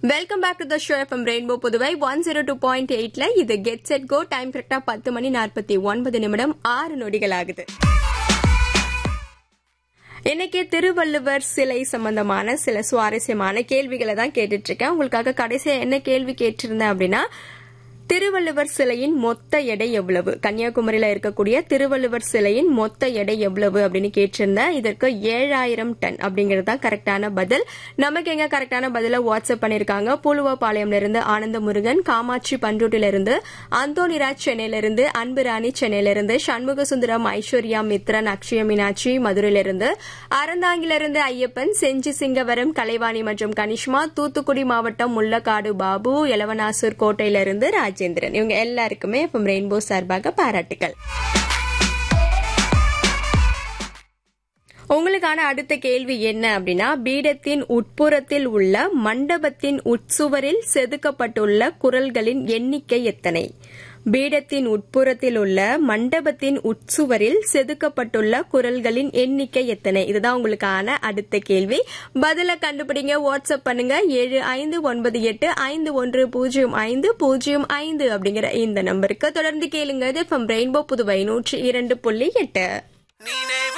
welcome back to the show FM Rainbow Puduvai one zero two point எயிட்ல இது get set go time கரெக்டா பத்து மணி நாற்பத்தி ஒன்பது நிமிடம் ஆறு நொடிகள் ஆகுது இன்னைக்கு திருவள்ளுவர் சிலை சம்பந்தமான சில சுவாரஸ்யமான கேள்விகளை தான் கேட்டுட்டு இருக்கேன் உங்களுக்காக கடைசியா என்ன கேள்வி கேட்டிருந்தேன் அப்படின்னா திருவள்ளுவர் சிலையின் மொத்த எடை எவ்வளவு கன்னியாகுமரியில இருக்கக்கூடிய திருவள்ளுவர் சிலையின் மொத்த எடை எவ்வளவு அப்படின்னு கேட்டிருந்தேன் இதற்கு ஏழாயிரம் டன் அப்படிங்கிறது தான் கரெக்டான பதில் நமக்கு எங்க கரெக்டான பதில வாட்ஸ்அப் பண்ணிருக்காங்க பூலுவபாளையம்ல இருந்து ஆனந்த முருகன் காமாட்சி பண்ருட்டில இருந்து அந்தோனிராஜ் சென்னையில இருந்து அன்பு ராணி சென்னையில இருந்து சண்முக சுந்தரம் ஐஸ்வர்யா மித்ரன் அக்ஷய மீனாட்சி மதுரையில இருந்து அறந்தாங்கில இருந்து ஐயப்பன் செஞ்சி சிங்கவரம் கலைவாணி மற்றும் கனிஷ்மா தூத்துக்குடி மாவட்டம் முள்ளக்காடு பாபு எலவனாசூர் கோட்டையில இருந்து ராஜேந்திரன் இவங்க எல்லாருக்குமே இப்போ ரெயின்போ சார்பாக பாராட்டுகள் உங்களுக்கான அடுத்த கேள்வி என்ன அப்படின்னா பீடத்தின் உட்புறத்தில் உள்ள மண்டபத்தின் உட்சுவரில் செதுக்கப்பட்டுள்ள குரல்களின் எண்ணிக்கை எத்தனை பீடத்தின் உட்புறத்தில் உள்ள மண்டபத்தின் உட்சுவரில் செதுக்கப்பட்டுள்ள குரல்களின் எண்ணிக்கை எத்தனை இதுதான் உங்களுக்கான அடுத்த கேள்வி பதில கண்டுபிடிங்க வாட்ஸ்அப் பண்ணுங்க ஏழு ஐந்து ஒன்பது எட்டு ஐந்து ஒன்று பூஜ்ஜியம் ஐந்து பூஜ்ஜியம் ஐந்து அப்படிங்கிற இந்த நம்பருக்கு தொடர்ந்து கேளுங்க இது ரெயின்போ புதுவை நூற்றி இரண்டு புள்ளி எட்டு